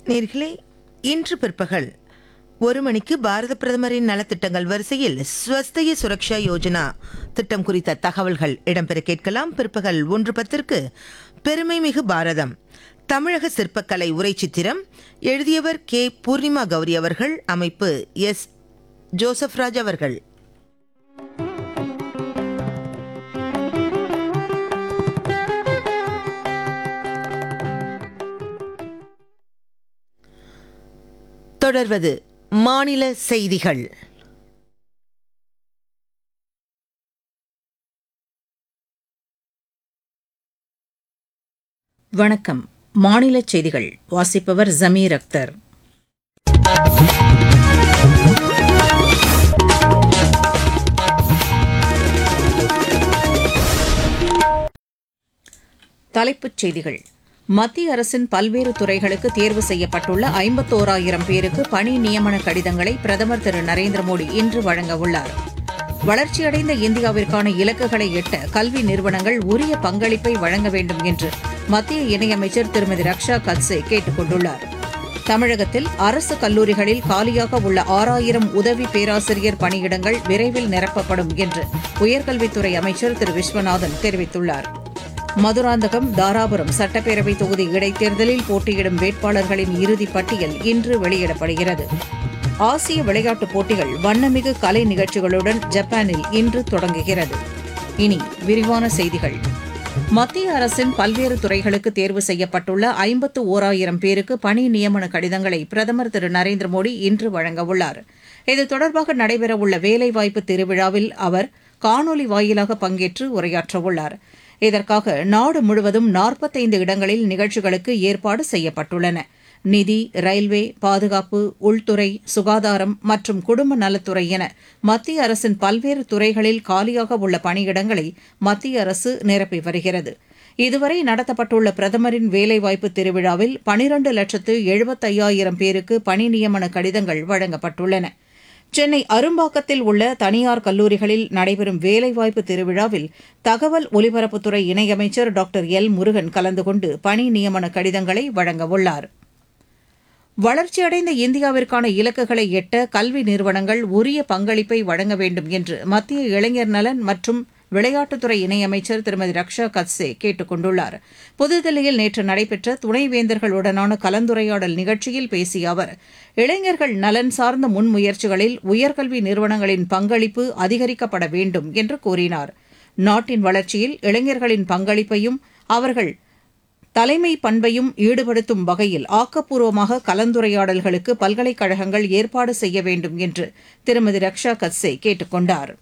நேர்களே இன்று பிற்பகல் ஒரு மணிக்கு பாரத பிரதமரின் நலத்திட்டங்கள் வரிசையில் ஸ்வஸ்தய சுரக்ஷா யோஜனா திட்டம் குறித்த தகவல்கள் இடம்பெற கேட்கலாம் பிற்பகல் ஒன்று பத்திற்கு பெருமை மிகு பாரதம் தமிழக சிற்பக்கலை உரை சித்திரம் எழுதியவர் கே பூர்ணிமா கௌரி அவர்கள் அமைப்பு எஸ் ஜோசப் ராஜ் அவர்கள் தொடர்வது மாநில செய்திகள் வணக்கம் மாநிலச் செய்திகள் வாசிப்பவர் ஜமீர் அக்தர் தலைப்புச் செய்திகள் மத்திய அரசின் பல்வேறு துறைகளுக்கு தேர்வு செய்யப்பட்டுள்ள ஐம்பத்தோராயிரம் பேருக்கு பணி நியமன கடிதங்களை பிரதமர் திரு நரேந்திர மோடி இன்று வழங்க உள்ளார் வளர்ச்சியடைந்த இந்தியாவிற்கான இலக்குகளை எட்ட கல்வி நிறுவனங்கள் உரிய பங்களிப்பை வழங்க வேண்டும் என்று மத்திய இணையமைச்சர் திருமதி ரக்ஷா கத்சே கேட்டுக் கொண்டுள்ளார் தமிழகத்தில் அரசு கல்லூரிகளில் காலியாக உள்ள ஆறாயிரம் உதவி பேராசிரியர் பணியிடங்கள் விரைவில் நிரப்பப்படும் என்று உயர்கல்வித்துறை அமைச்சர் திரு விஸ்வநாதன் தெரிவித்துள்ளார் மதுராந்தகம் தாராபுரம் சட்டப்பேரவை தொகுதி இடைத்தேர்தலில் போட்டியிடும் வேட்பாளர்களின் இறுதிப் பட்டியல் இன்று வெளியிடப்படுகிறது ஆசிய விளையாட்டுப் போட்டிகள் வண்ணமிகு கலை நிகழ்ச்சிகளுடன் ஜப்பானில் இன்று தொடங்குகிறது இனி விரிவான செய்திகள் மத்திய அரசின் பல்வேறு துறைகளுக்கு தேர்வு செய்யப்பட்டுள்ள ஐம்பத்து ஓராயிரம் பேருக்கு பணி நியமன கடிதங்களை பிரதமர் திரு நரேந்திர மோடி இன்று வழங்கவுள்ளார் இது தொடர்பாக நடைபெறவுள்ள வேலைவாய்ப்பு திருவிழாவில் அவர் காணொலி வாயிலாக பங்கேற்று உரையாற்றவுள்ளார் இதற்காக நாடு முழுவதும் நாற்பத்தைந்து இடங்களில் நிகழ்ச்சிகளுக்கு ஏற்பாடு செய்யப்பட்டுள்ளன நிதி ரயில்வே பாதுகாப்பு உள்துறை சுகாதாரம் மற்றும் குடும்ப நலத்துறை என மத்திய அரசின் பல்வேறு துறைகளில் காலியாக உள்ள பணியிடங்களை மத்திய அரசு நிரப்பி வருகிறது இதுவரை நடத்தப்பட்டுள்ள பிரதமரின் வேலைவாய்ப்பு திருவிழாவில் பனிரண்டு லட்சத்து எழுபத்தையாயிரம் பேருக்கு பணி நியமன கடிதங்கள் வழங்கப்பட்டுள்ளன சென்னை அரும்பாக்கத்தில் உள்ள தனியார் கல்லூரிகளில் நடைபெறும் வேலைவாய்ப்பு திருவிழாவில் தகவல் ஒலிபரப்புத்துறை இணையமைச்சர் டாக்டர் எல் முருகன் கலந்து கொண்டு பணி நியமன கடிதங்களை வழங்கவுள்ளார் வளர்ச்சியடைந்த இந்தியாவிற்கான இலக்குகளை எட்ட கல்வி நிறுவனங்கள் உரிய பங்களிப்பை வழங்க வேண்டும் என்று மத்திய இளைஞர் நலன் மற்றும் விளையாட்டுத்துறை இணையமைச்சர் திருமதி ரக்ஷா கத்சே கேட்டுக் கொண்டுள்ளார் புதுதில்லியில் நேற்று நடைபெற்ற துணைவேந்தர்களுடனான கலந்துரையாடல் நிகழ்ச்சியில் பேசிய அவர் இளைஞர்கள் நலன் சார்ந்த முன்முயற்சிகளில் உயர்கல்வி நிறுவனங்களின் பங்களிப்பு அதிகரிக்கப்பட வேண்டும் என்று கூறினார் நாட்டின் வளர்ச்சியில் இளைஞர்களின் பங்களிப்பையும் அவர்கள் தலைமை பண்பையும் ஈடுபடுத்தும் வகையில் ஆக்கப்பூர்வமாக கலந்துரையாடல்களுக்கு பல்கலைக்கழகங்கள் ஏற்பாடு செய்ய வேண்டும் என்று திருமதி ரக்ஷா கத்சே கேட்டுக் கொண்டாா்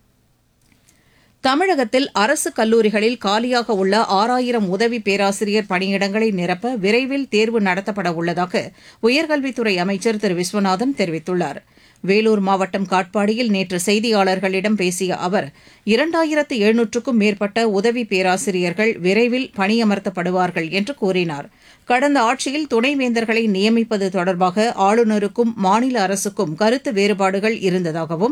தமிழகத்தில் அரசு கல்லூரிகளில் காலியாக உள்ள ஆறாயிரம் உதவி பேராசிரியர் பணியிடங்களை நிரப்ப விரைவில் தேர்வு நடத்தப்பட உள்ளதாக உயர்கல்வித்துறை அமைச்சர் திரு விஸ்வநாதன் தெரிவித்துள்ளார் வேலூர் மாவட்டம் காட்பாடியில் நேற்று செய்தியாளர்களிடம் பேசிய அவர் இரண்டாயிரத்து எழுநூற்றுக்கும் மேற்பட்ட உதவி பேராசிரியர்கள் விரைவில் பணியமர்த்தப்படுவார்கள் என்று கூறினார் கடந்த ஆட்சியில் துணைவேந்தர்களை நியமிப்பது தொடர்பாக ஆளுநருக்கும் மாநில அரசுக்கும் கருத்து வேறுபாடுகள் இருந்ததாகவும்